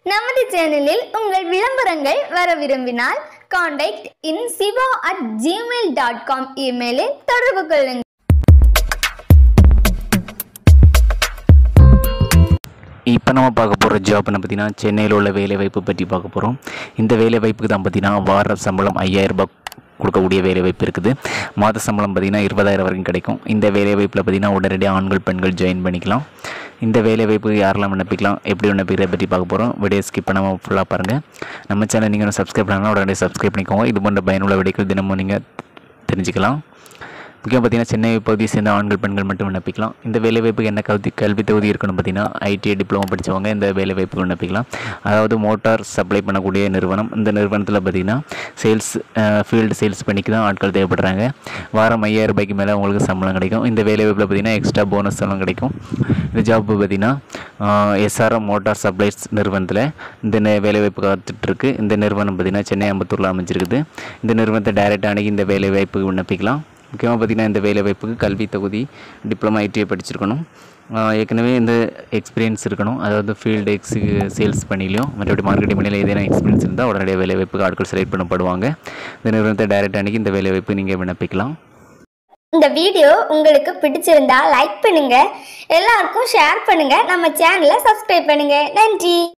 நமது சேனலில் உங்கள் விளம்பரங்கள் வர விரும்பினால் contact in Siva at Gmail dot com இமெயிலில் தொடர்பு கொள்ளுங்கள் இப்போ நம்ம பார்க்க போகிற ஜாப்னு பார்த்தீங்கன்னா சென்னையில் உள்ள வேலைவாய்ப்பு பற்றி பார்க்க போகிறோம் இந்த வேலைவாய்ப்புக்கு தான் பார்த்தீங்கன்னா வார சம்பளம் ஐயாயிரம் ரூபாய் கொடுக்கக்கூடிய வேலைவாய்ப்பு இருக்குது மாத சம்பளம் பார்த்திங்கன்னா இருபதாயிரம் வரைக்கும் கிடைக்கும் இந்த வேலைவாய்ப்பில் பார்த்திங்கன்னா உடனடியாக ஆண்கள் பெண்கள் ஜாயின் பண்ணிக்கலாம் இந்த வேலைவாய்ப்பு யாரெல்லாம் விண்ணப்பிக்கலாம் எப்படி விண்ணப்பிக்கிறத பற்றி பார்க்க போகிறோம் வீடியோ ஸ்கிப் பண்ணாமல் ஃபுல்லாக பாருங்கள் நம்ம சேனல் நீங்கள் சப்ஸ்கிரைப் பண்ணாங்கன்னா உடனே சப்ஸ்கிரைப் பண்ணிக்கோங்க இது போன்ற பயனுள்ள விடைகள் தினமும் நீங்கள் தெரிஞ்சுக்கலாம் முக்கியம் பார்த்தீங்கன்னா சென்னை பகுதியை சேர்ந்த ஆண்கள் பெண்கள் மட்டும் விண்ணப்பிக்கலாம் இந்த வேலைவாய்ப்புக்கு என்ன கல்வி கல்வி தகுதி இருக்கணும் பார்த்தீங்கன்னா ஐடிஐ டிப்ளமோ படித்தவங்க இந்த வேலைவாய்ப்புக்கு விண்ணப்பிக்கலாம் அதாவது மோட்டார் சப்ளை பண்ணக்கூடிய நிறுவனம் இந்த நிறுவனத்தில் பார்த்தீங்கன்னா சேல்ஸ் ஃபீல்டு சேல்ஸ் பண்ணிக்கு தான் ஆட்கள் தேவைப்படுறாங்க வாரம் ஐயாயிரம் ரூபாய்க்கு மேலே உங்களுக்கு சம்பளம் கிடைக்கும் இந்த வேலைவாய்ப்பில் பார்த்தீங்கன்னா எக்ஸ்ட்ரா போனஸ் எல்லாம் கிடைக்கும் இந்த ஜாப் பார்த்தீங்கன்னா எஸ்ஆர்எம் மோட்டார் சப்ளைஸ் நிறுவனத்தில் இந்த நே- வேலைவாய்ப்பு காத்துட்ருக்கு இந்த நிறுவனம் பார்த்தீங்கன்னா சென்னை அம்பத்தூரில் அமைஞ்சிருக்குது இந்த நிறுவனத்தை டைரெக்டாக அணுகி இந்த வேலைவாய்ப்புக்கு விண்ணப்பிக்கலாம் முக்கியமாக பார்த்திங்கன்னா இந்த வேலைவாய்ப்புக்கு கல்வி தகுதி டிப்ளமா ஐடிஐ படிச்சிருக்கணும் ஆஹ் ஏற்கனவே இந்த எக்ஸ்பீரியன்ஸ் இருக்கணும் அதாவது ஃபீல்டு எக்ஸு சேல்ஸ் பண்ணிலையும் மற்றபடி மார்க்கெட்டிங் பண்ணியில் ஏதேனும் எக்ஸ்பீரியன்ஸ் இருந்தால் உடனடியாக வேலைவாய்ப்புக்கு ஆட்கள் செலக்ட் பண்ணப்படுவாங்க இந்த நிறுவனத்தை டைரெக்ட் அன்றைக்கி இந்த வேலைவாய்ப்பு நீங்கள் விண்ணப்பிக்கலாம் இந்த வீடியோ உங்களுக்கு பிடிச்சிருந்தா லைக் பண்ணுங்க எல்லாருக்கும் ஷேர் பண்ணுங்க நம்ம சேனலை சப்ஸ்கிரைப் பண்ணுங்க நன்றி